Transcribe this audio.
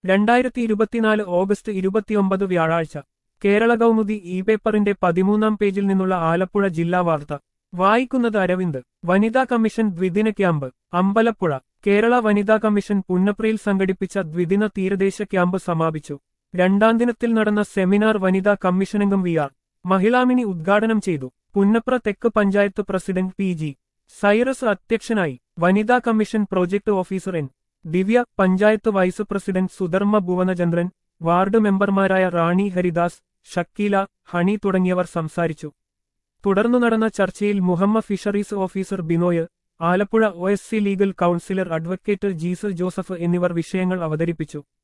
രണ്ടായിരത്തി ഇരുപത്തിനാല് ഓഗസ്റ്റ് ഇരുപത്തിയൊമ്പത് വ്യാഴാഴ്ച കേരള കൗമുദി ഇ പേപ്പറിന്റെ പതിമൂന്നാം പേജിൽ നിന്നുള്ള ആലപ്പുഴ ജില്ലാ വാർത്ത വായിക്കുന്നത് അരവിന്ദ് വനിതാ കമ്മീഷൻ ദ്വിദിന ക്യാമ്പ് അമ്പലപ്പുഴ കേരള വനിതാ കമ്മീഷൻ പുന്നപ്രയിൽ സംഘടിപ്പിച്ച ദ്വിദിന തീരദേശ ക്യാമ്പ് സമാപിച്ചു രണ്ടാം ദിനത്തിൽ നടന്ന സെമിനാർ വനിതാ കമ്മീഷനംഗം വി ആർ മഹിളാമിനി ഉദ്ഘാടനം ചെയ്തു പുന്നപ്ര തെക്ക് panchayat president P G Cyrus അധ്യക്ഷനായി വനിതാ commission project officer N Divya panchayat vice president Sudharmma Bhuvanachandran ward മെമ്പർമാരായ റാണി ഹരിദാസ് ഷക്കീല ഹണി തുടങ്ങിയവർ സംസാരിച്ചു തുടർന്നു നടന്ന ചർച്ചയിൽ Muhamma fisheries officer Binoy Alappuzha O S C legal counsellor advocate Jeesal Joseph എന്നിവർ വിഷയങ്ങൾ അവതരിപ്പിച്ചു